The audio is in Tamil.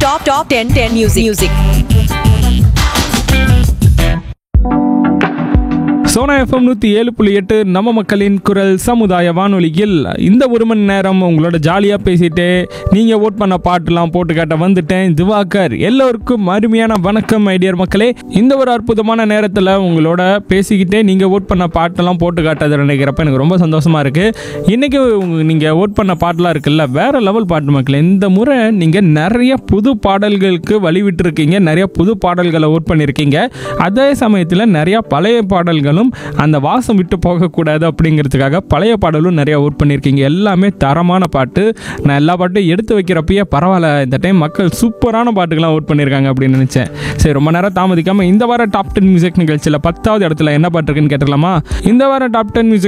top top 10 10 music music Sona FM நூற்றி ஏழு புள்ளி எட்டு நம்ம மக்களின் குரல் சமுதாய வானொலியில் இந்த ஒரு மணி நேரம் உங்களோட ஜாலியாக பேசிட்டு நீங்கள் ஓட் பண்ண பாட்டுலாம் போட்டு காட்ட வந்துட்டேன் திவாகர் எல்லோருக்கும் அருமையான வணக்கம் ஐடியர் மக்களே இந்த ஒரு அற்புதமான நேரத்தில் உங்களோட பேசிக்கிட்டே நீங்கள் ஓட் பண்ண பாட்டெல்லாம் போட்டு காட்டுறது நினைக்கிறப்ப எனக்கு ரொம்ப சந்தோஷமாக இருக்குது இன்றைக்கி நீங்கள் ஓட் பண்ண பாட்டெலாம் இருக்குல்ல வேறு லெவல் பாட்டு மக்களே இந்த முறை நீங்கள் நிறைய புது பாடல்களுக்கு வழிவிட்டிருக்கீங்க நிறைய புது பாடல்களை ஓட் பண்ணியிருக்கீங்க அதே சமயத்தில் நிறையா பழைய பாடல்களும் அந்த வாசம் விட்டு போகக்கூடாது அப்படிங்கிறதுக்காக பழைய பாடலும் நிறையா ஓட் பண்ணியிருக்கீங்க எல்லாமே தரமான பாட்டு நான் எல்லா பாட்டும் எடுத்து வைக்கிறப்பயே பரவாயில்ல இந்த டைம் மக்கள் சூப்பரான பாட்டுக்கெல்லாம் ஓட் பண்ணியிருக்காங்க அப்படின்னு நினச்சேன் சரி ரொம்ப நேரம் தாமதிக்காமல் இந்த வார டாப் டென் மியூசிக் நிகழ்ச்சியில் பத்தாவது இடத்துல என்ன பாட்டு இருக்குன்னு கேட்டுக்கலாமா இந்த வார டாப் டென் மியூசிக்